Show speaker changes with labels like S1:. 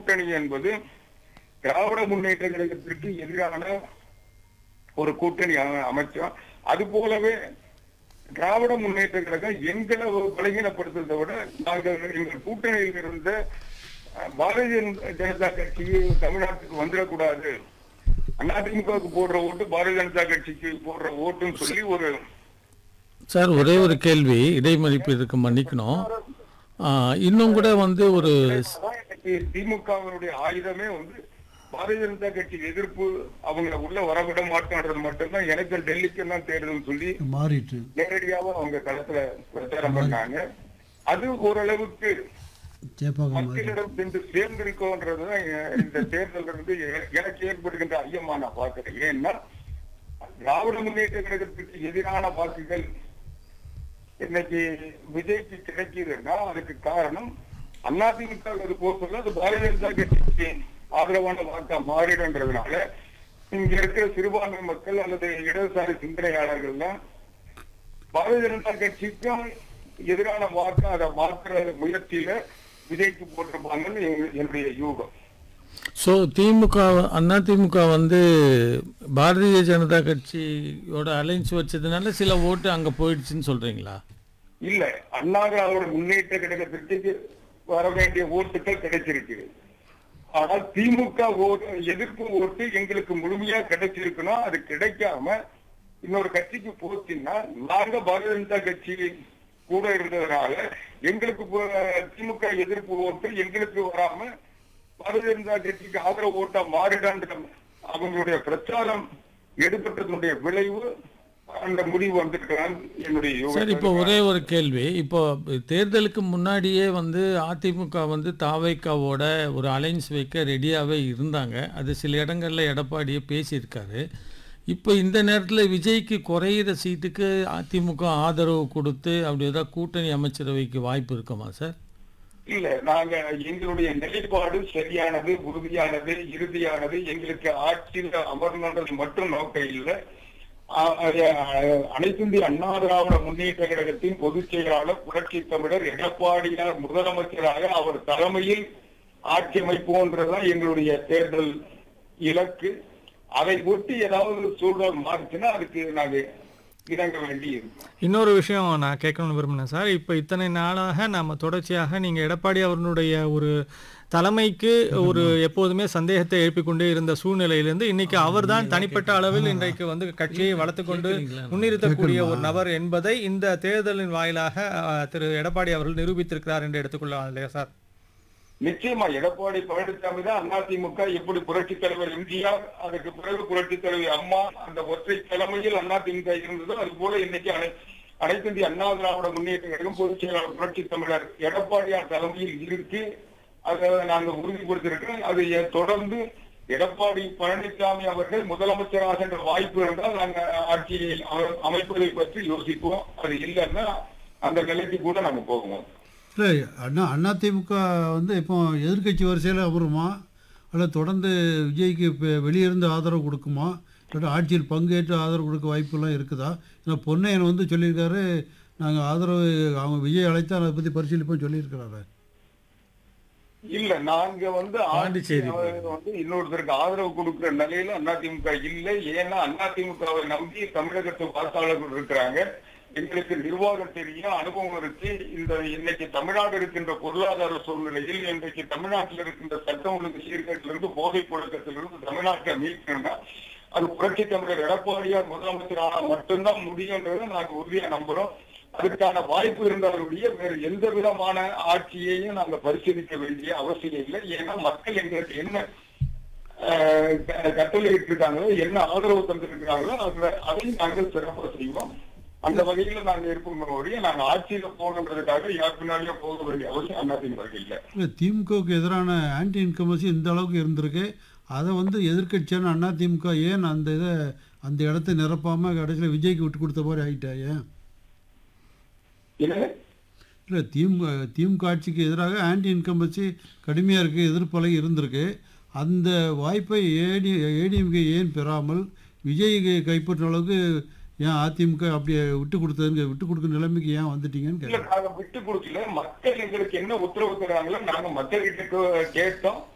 S1: கூட்டணி என்பது திராவிட முன்னேற்ற கழகத்திற்கு எதிரான ஒரு கூட்டணி அ- அமைச்சோம் அது போலவே திராவிட முன்னேற்ற கழகம் எங்களை பலகீனப்படுத்துறதை விட நாங்கள் எங்கள் கூட்டணியில் இருந்த அஹ், பாரதிய ஜனதா கட்சி தமிழ்நாட்டுக்கு வந்துடக்கூடாது அதிமுகவுக்கு போடுற ஓட்டு பாரதிய ஜனதா கட்சிக்கு போடுற ஓட்டுன்னு சொல்லி ஒரு
S2: சார் ஒரே ஒரு கேள்வி இடைமறிப்பு இதுக்கு மன்னிக்கணும் ஆ, இன்னும் கூட வந்து ஒரு
S1: அதான் எனக்கு திமுகவினுடைய ஆயுதமே வந்து பாரதிய ஜனதா கட்சி எதிர்ப்பு அவங்க உள்ள வரவிட மாட்டோன்றது மட்டும்தான் எனக்கு டெல்லிக்கு எல்லாம் தேர்தல் சொல்லி
S3: மாறிட்டு
S1: நேரடியாக அவங்க களத்துல பிரச்சாரம் பண்ணாங்க அது ஓரளவுக்கு
S3: சேப்பாக்கம் மாறி
S1: மக்களிடம் சென்று சேர்ந்திருக்கோன்றதுதான் எ- இந்த தேர்தல் இருந்து எ- எனக்கு ஏற்படுகின்ற ஐயமா நான் பார்க்கிறேன் ஏன்னா திராவிட முன்னேற்ற கழகத்துக்கு எதிரான வாக்குகள் இன்னைக்கு விஜய்க்கு கிடைக்குதுன்னா அதுக்கு காரணம் அதிமுக அது போல அது பாரதிய ஜனதா கட்சிக்கு ஆதரவான வாக்கா மாறிடுன்றதுனால இங்க இருக்கிற சிறுபான்மை மக்கள் அல்லது இடதுசாரி சிந்தனையாளர்கள்லாம் பாரதிய ஜனதா கட்சிக்கும் எதிரான வாக்கா அதை மாற்றுற முயற்சியில விஜய்க்கு போட்டிருப்பாங்கன்னு எங்க- என்னுடைய யூகம்
S2: ஸோ திமுக அண்ணா திமுக வந்து பாரதிய ஜனதா கட்சியோட அலைன்ஸ் வச்சதுனால சில ஓட்டு அங்கே போயிடுச்சுன்னு சொல்கிறீங்களா
S1: இல்ல அண்ணா திராவிட முன்னேற்ற கழகத்திற்கு வர வேண்டிய ஓட்டுகள் கிடைச்சிருக்கு ஆனால் திமுக ஓட்டு எதிர்ப்பு ஓட்டு எங்களுக்கு முழுமையா கிடைச்சிருக்கணும் அது கிடைக்காம இன்னொரு கட்சிக்கு போச்சுன்னா நாங்க பாரதிய ஜனதா கட்சி கூட இருந்ததுனால எங்களுக்கு போ- திமுக எதிர்ப்பு ஓட்டு எங்களுக்கு வராம பாரதிய ஜனதா கட்சிக்கு ஆதரவு ஓட்டா மாறிடான்ற அவங்களுடைய பிரச்சாரம் எடுபட்டதனுடைய விளைவு அந்த முடிவு வந்திருக்கிறான் என்னுடைய
S2: சார் இப்போ
S1: யூகம்.
S2: ஒரே ஒரு கேள்வி இப்போ தேர்தலுக்கு முன்னாடியே வந்து அதிமுக வந்து தாவைக்காவோட ஒரு அலைன்ஸ் வைக்க ரெடியாகவே இருந்தாங்க அது சில இடங்களில் எடப்பாடியே பேசியிருக்காரு இப்போ இந்த நேரத்தில் விஜய்க்கு குறையிற சீட்டுக்கு அதிமுக ஆதரவு கொடுத்து அப்படி ஏதாவது கூட்டணி அமைச்சரவைக்கு வாய்ப்பு இருக்குமா சார்
S1: இல்ல நாங்க எங்களுடைய நிலைப்பாடு சரியானது உறுதியானது இறுதியானது எங்களுக்கு ஆட்சியில் அமரணுன்றது மட்டும் நோக்கம் இல்லை ஆ- அ- அனைத்து இந்திய அண்ணா திராவிட முன்னேற்ற கழகத்தின் பொதுச் செயலாளர் புரட்சி தமிழர் எடப்பாடியார் முதலமைச்சராக அவர் தலைமையில் ஆட்சி அமைப்போன்றதுதான் எங்களுடைய தேர்தல் இலக்கு அதை ஒட்டி ஏதாவது சூழல் மாறுச்சுன்னா அதுக்கு நாங்க இறங்க வேண்டி இருக்கும்
S4: இன்னொரு விஷயம் நான் கேட்கணும்னு விரும்பினேன் சார் இப்போ இத்தனை நாளாக நம்ம தொடர்ச்சியாக நீங்கள் எடப்பாடி அவர்களுடைய ஒரு தலைமைக்கு ஒரு எப்போதுமே சந்தேகத்தை எழுப்பிக் கொண்டே இருந்த சூழ்நிலையிலிருந்து இன்னைக்கு அவர்தான் தனிப்பட்ட அளவில் இன்றைக்கு வந்து கட்சியை வளர்த்துக் கொண்டு முன்னிறுத்தக்கூடிய ஒரு நபர் என்பதை இந்த தேர்தலின் வாயிலாக அஹ், திரு எடப்பாடி அவர்கள் நிரூபித்திருக்கிறார் என்று எடுத்துக்கொள்ளலாம் இல்லையா சார்
S1: நிச்சயமா எடப்பாடி பழனிசாமி தான் அதிமுக எப்படி புரட்சி தலைவர் எம்ஜிஆர் அதுக்கு பிறகு புரட்சி தலைவர் அம்மா அந்த ஒற்றை தலைமையில் அதிமுக இருந்ததோ அது போல இன்னைக்கு அனை அனைத்து இந்திய அண்ணா திராவிட முன்னேற்ற கழகம் பொதுச் செயலாளர் புரட்சி தமிழர் எடப்பாடியார் தலைமையில் இருக்கு அதை நாங்க உறுதிப்படுத்திருக்கிறோம் அதை எ- தொடர்ந்து எடப்பாடி பழனிசாமி அவர்கள் முதலமைச்சராகின்ற வாய்ப்பு இருந்தால் நாங்க ஆட்சியை அம- அமைப்பதை பற்றி யோசிப்போம் அது இல்லைன்னா அந்த நிலைக்கு கூட நாங்க போகுவோம்
S3: இல்லை அண்ணா அதிமுக வந்து இப்போ எதிர்க்கட்சி வரிசையில் அமருமா அல்லது தொடர்ந்து விஜய்க்கு இப்போ வெளியிருந்து ஆதரவு கொடுக்குமா இல்லாட்டி ஆட்சியில் பங்கேற்று ஆதரவு கொடுக்க வாய்ப்பெல்லாம் இருக்குதா ஏன்னா பொன்னையன் வந்து சொல்லியிருக்காரு நாங்கள் ஆதரவு அவங்க விஜய் அழைத்தா அதை பற்றி பரிசீலிப்போம் சொல்லியிருக்கிறாரு
S1: இல்ல நாங்க வந்து
S2: பாண்டிச்சேரி
S1: ஆட்சி வந்து இன்னொருத்தருக்கு ஆதரவு கொடுக்கிற நிலையில அதிமுக இல்லை ஏன்னா அதிமுகவை நம்பி தமிழகத்து வாக்காளர்கள் இருக்கிறாங்க எங்களுக்கு நிர்வாகம் தெரியும் அனுபவம் இருக்கு இந்த இன்னைக்கு தமிழ்நாடு இருக்கின்ற பொருளாதார சூழ்நிலையில் இன்றைக்கு தமிழ்நாட்டில் இருக்கின்ற சட்டம் ஒழுங்கு சீர்கேட்டிலிருந்து போதை புழக்கத்திலிருந்து தமிழ்நாட்டை மீட்கணும்னா அது புரட்சி தமிழர் எடப்பாடியார் முதலமைச்சர் ஆனா மட்டும்தான் முடியுன்றதை நாங்க உறுதியா நம்புறோம் அதற்கான வாய்ப்பு இருந்தாலுடைய வேறு எந்த விதமான ஆட்சியையும் நாங்க பரிசீலிக்க வேண்டிய அவசியம் இல்லை ஏன்னா மக்கள் எங்களுக்கு என்ன ஆஹ், க- கட்டளையிட்டு இருக்காங்களோ என்ன ஆதரவு தந்திருக்கிறாங்களோ அதுல அதையும் நாங்கள் சிறப்பாக செய்வோம் அந்த வகையில நாங்க இருப்போம் ஒழிய நாங்க ஆட்சியில போகணுன்றதுக்காக யார் பின்னாலேயும் போக வேண்டிய அவசியம் அதிமுக இல்லை
S3: இல்லை திமுகவுக்கு எதிரான ஆன்டி இன்கமசி இந்த அளவுக்கு இருந்திருக்கு அதை வந்து எதிர்க்கட்சியான அண்ணா திமுக ஏன் அந்த இதை அந்த இடத்த நிரப்பாமல் கடைசியில் விஜய்க்கு விட்டு கொடுத்த மாதிரி ஆகிட்டா ஏன்
S1: என்ன
S3: இல்லை திமுக திமுக ஆட்சிக்கு எதிராக ஆன்டி இன்கம்பன்சி கடுமையாக இருக்குது எதிர்ப்பலை இருந்திருக்கு அந்த வாய்ப்பை ஏடி ஏடிஎம்கே ஏன் பெறாமல் விஜய் கைப்பற்ற அளவுக்கு ஏன் அதிமுக அப்படியே விட்டு கொடுத்ததுங்க விட்டு கொடுக்குற நிலைமைக்கு ஏன் வந்துட்டீங்கன்னு
S1: இல்ல
S3: கேட்குறேன்
S1: நாங்க விட்டு கொடுக்கல மக்கள் எங்களுக்கு என்ன உத்தரவு தராங்களோ நாங்க மக்கள்கிட்ட கே- கேட்டோம்